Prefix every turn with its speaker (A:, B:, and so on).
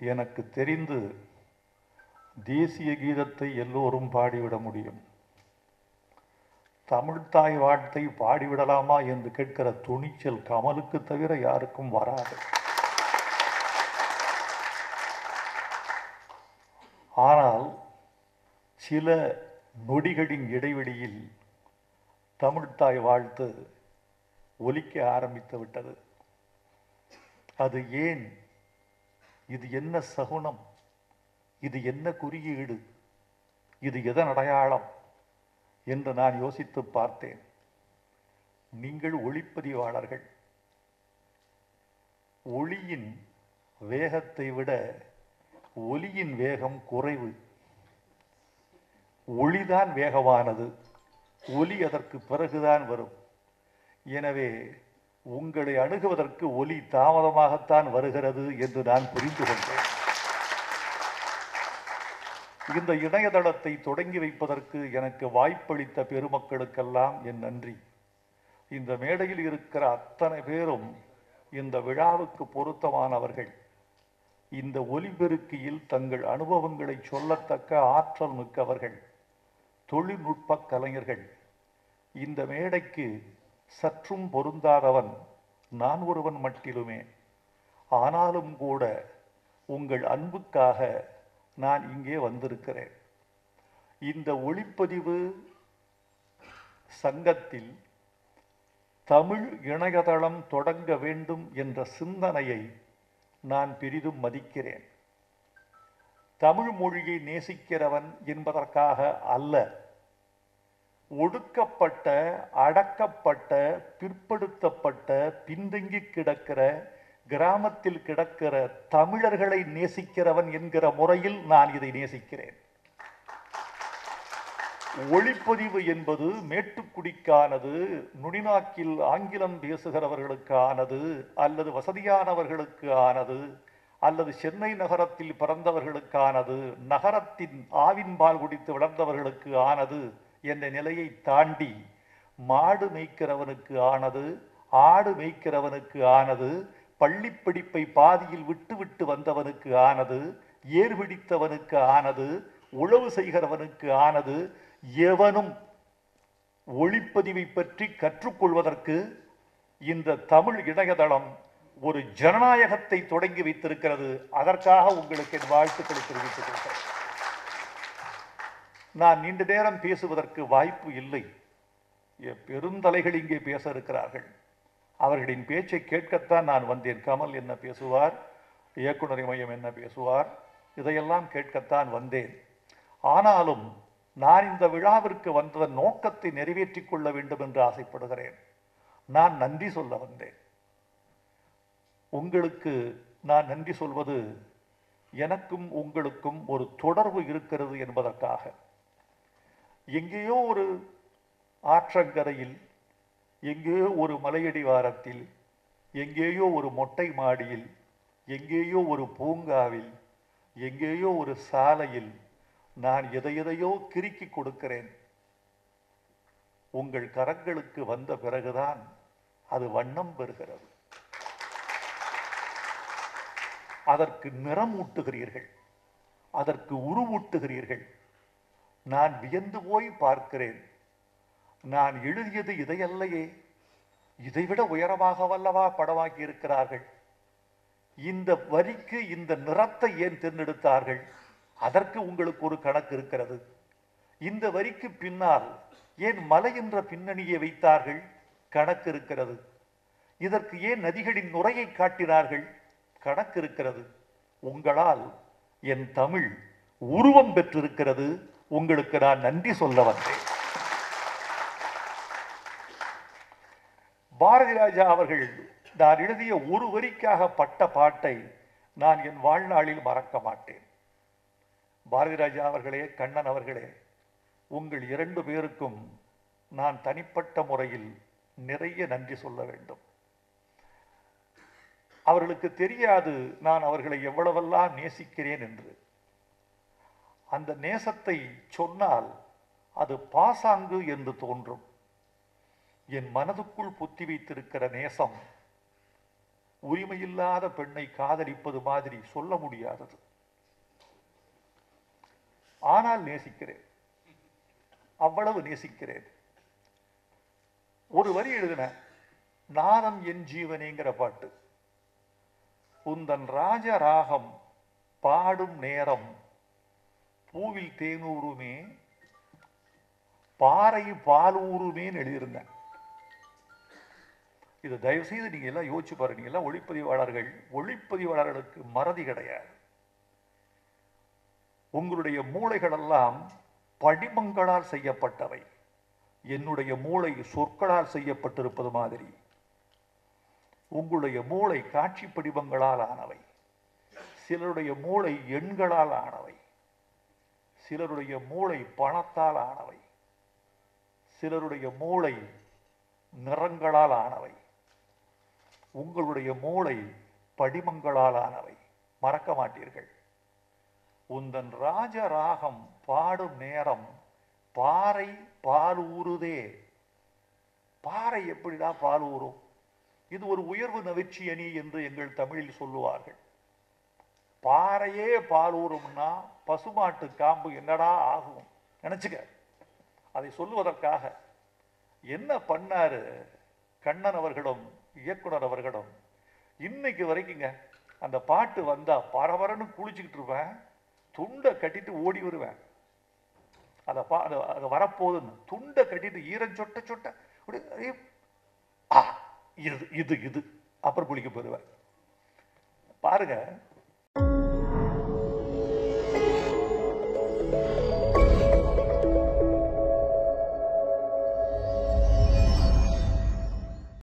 A: எனக்கு தெரிந்து தேசிய கீதத்தை எல்லோரும் பாடிவிட முடியும் தமிழ்த்தாய் வாழ்த்தை பாடிவிடலாமா என்று கேட்கிற துணிச்சல் கமலுக்கு தவிர யாருக்கும் வராது ஆனால் சில நொடிகளின் இடைவெளியில் தமிழ்த்தாய் வாழ்த்து ஒலிக்க ஆரம்பித்து விட்டது அது ஏன் இது என்ன சகுனம் இது என்ன குறியீடு இது எதன் அடையாளம் என்று நான் யோசித்து பார்த்தேன் நீங்கள் ஒளிப்பதிவாளர்கள் ஒளியின் வேகத்தை விட ஒலியின் வேகம் குறைவு ஒளிதான் வேகமானது ஒலி அதற்கு பிறகுதான் வரும் எனவே உங்களை அணுகுவதற்கு ஒலி தாமதமாகத்தான் வருகிறது என்று நான் புரிந்து கொண்டேன் இந்த இணையதளத்தை தொடங்கி வைப்பதற்கு எனக்கு வாய்ப்பளித்த பெருமக்களுக்கெல்லாம் என் நன்றி இந்த மேடையில் இருக்கிற அத்தனை பேரும் இந்த விழாவுக்கு பொருத்தமானவர்கள் இந்த ஒலிபெருக்கியில் தங்கள் அனுபவங்களை சொல்லத்தக்க ஆற்றல் மிக்கவர்கள் தொழில்நுட்ப கலைஞர்கள் இந்த மேடைக்கு சற்றும் பொருந்தாதவன் நான் ஒருவன் மட்டிலுமே ஆனாலும் கூட உங்கள் அன்புக்காக நான் இங்கே வந்திருக்கிறேன் இந்த ஒளிப்பதிவு சங்கத்தில் தமிழ் இணையதளம் தொடங்க வேண்டும் என்ற சிந்தனையை நான் பெரிதும் மதிக்கிறேன் தமிழ் மொழியை நேசிக்கிறவன் என்பதற்காக அல்ல ஒடுக்கப்பட்ட அடக்கப்பட்ட பிற்படுத்தப்பட்ட பின்தங்கி கிடக்கிற கிராமத்தில் கிடக்கிற தமிழர்களை நேசிக்கிறவன் என்கிற முறையில் நான் இதை நேசிக்கிறேன் ஒளிப்பதிவு என்பது மேட்டுக்குடிக்கானது நுனிநாக்கில் ஆங்கிலம் பேசுகிறவர்களுக்கானது அல்லது வசதியானவர்களுக்கு ஆனது அல்லது சென்னை நகரத்தில் பிறந்தவர்களுக்கானது நகரத்தின் ஆவின்பால் குடித்து வளர்ந்தவர்களுக்கு ஆனது என்ற நிலையை தாண்டி மாடு மேய்க்கிறவனுக்கு ஆனது ஆடு மேய்க்கிறவனுக்கு ஆனது பள்ளி படிப்பை பாதியில் விட்டு விட்டு வந்தவனுக்கு ஆனது ஏர் பிடித்தவனுக்கு ஆனது உழவு செய்கிறவனுக்கு ஆனது எவனும் ஒளிப்பதிவை பற்றி கற்றுக்கொள்வதற்கு இந்த தமிழ் இணையதளம் ஒரு ஜனநாயகத்தை தொடங்கி வைத்திருக்கிறது அதற்காக உங்களுக்கு என் வாழ்த்துக்களை தெரிவித்துக் கொள்கிறேன் நான் நீண்ட நேரம் பேசுவதற்கு வாய்ப்பு இல்லை என் பெருந்தலைகள் இங்கே பேச இருக்கிறார்கள் அவர்களின் பேச்சை கேட்கத்தான் நான் வந்தேன் கமல் என்ன பேசுவார் இயக்குனர் மையம் என்ன பேசுவார் இதையெல்லாம் கேட்கத்தான் வந்தேன் ஆனாலும் நான் இந்த விழாவிற்கு வந்ததன் நோக்கத்தை நிறைவேற்றிக் கொள்ள வேண்டும் என்று ஆசைப்படுகிறேன் நான் நன்றி சொல்ல வந்தேன் உங்களுக்கு நான் நன்றி சொல்வது எனக்கும் உங்களுக்கும் ஒரு தொடர்பு இருக்கிறது என்பதற்காக எங்கேயோ ஒரு ஆற்றங்கரையில் எங்கேயோ ஒரு மலையடிவாரத்தில் எங்கேயோ ஒரு மொட்டை மாடியில் எங்கேயோ ஒரு பூங்காவில் எங்கேயோ ஒரு சாலையில் நான் எதை எதையோ கிறுக்கி கொடுக்கிறேன் உங்கள் கரங்களுக்கு வந்த பிறகுதான் அது வண்ணம் பெறுகிறது அதற்கு நிறம் ஊட்டுகிறீர்கள் அதற்கு உருவூட்டுகிறீர்கள் நான் வியந்து போய் பார்க்கிறேன் நான் எழுதியது இதையல்லையே இதைவிட உயரமாக வல்லவா படமாக்கி இருக்கிறார்கள் இந்த வரிக்கு இந்த நிறத்தை ஏன் தேர்ந்தெடுத்தார்கள் அதற்கு உங்களுக்கு ஒரு கணக்கு இருக்கிறது இந்த வரிக்கு பின்னால் ஏன் மலை என்ற பின்னணியை வைத்தார்கள் கணக்கு இருக்கிறது இதற்கு ஏன் நதிகளின் நுரையை காட்டினார்கள் கணக்கு இருக்கிறது உங்களால் என் தமிழ் உருவம் பெற்றிருக்கிறது உங்களுக்கு நான் நன்றி சொல்ல வந்தேன் பாரதி ராஜா அவர்கள் நான் எழுதிய ஒரு வரிக்காக பட்ட பாட்டை நான் என் வாழ்நாளில் மறக்க மாட்டேன் பாரதி ராஜா அவர்களே கண்ணன் அவர்களே உங்கள் இரண்டு பேருக்கும் நான் தனிப்பட்ட முறையில் நிறைய நன்றி சொல்ல வேண்டும் அவர்களுக்கு தெரியாது நான் அவர்களை எவ்வளவெல்லாம் நேசிக்கிறேன் என்று அந்த நேசத்தை சொன்னால் அது பாசாங்கு என்று தோன்றும் என் மனதுக்குள் புத்தி வைத்திருக்கிற நேசம் உரிமையில்லாத பெண்ணை காதலிப்பது மாதிரி சொல்ல முடியாதது ஆனால் நேசிக்கிறேன் அவ்வளவு நேசிக்கிறேன் ஒரு வரி எழுதின நாதம் என் ஜீவனேங்கிற பாட்டு உந்தன் ராஜ ராகம் பாடும் நேரம் பூவில் தேனூருமே பாறை பாலூருமேன்னு எழுதியிருந்தேன் இது தயவு செய்து நீங்க எல்லாம் யோசிச்சு பாருங்க நீங்க எல்லாம் ஒளிப்பதிவாளர்கள் ஒளிப்பதிவாளர்களுக்கு மறதி கிடையாது உங்களுடைய மூளைகளெல்லாம் படிமங்களால் செய்யப்பட்டவை என்னுடைய மூளை சொற்களால் செய்யப்பட்டிருப்பது மாதிரி உங்களுடைய மூளை காட்சி படிவங்களால் ஆனவை சிலருடைய மூளை எண்களால் ஆனவை சிலருடைய மூளை பணத்தால் ஆனவை சிலருடைய மூளை நிறங்களால் ஆனவை உங்களுடைய மூளை படிமங்களால் ஆனவை மறக்க மாட்டீர்கள் உந்தன் ராஜ ராகம் பாடும் நேரம் பாறை பால் ஊறுதே பாறை எப்படிடா பால் ஊறும் இது ஒரு உயர்வு நவிச்சி அணி என்று எங்கள் தமிழில் சொல்லுவார்கள் பாறையே பால் ஊறும்னா பசுமாட்டு காம்பு என்னடா ஆகும் நினைச்சுக்க அதை சொல்லுவதற்காக என்ன பண்ணாரு கண்ணன் அவர்களும் இயக்குனர் அவர்களும் இன்னைக்கு வரைக்குங்க அந்த பாட்டு வந்தா பரபரன்னு குளிச்சுக்கிட்டு இருப்பேன் துண்டை கட்டிட்டு ஓடி வருவேன் அதை பா அது அது வரப்போகுதுன்னு துண்டை கட்டிட்டு ஈரம் சொட்ட சொட்ட அப்படி அப்படியே, ஆ இது இது இது அப்புறம் குளிக்க போயிடுவேன் பாருங்க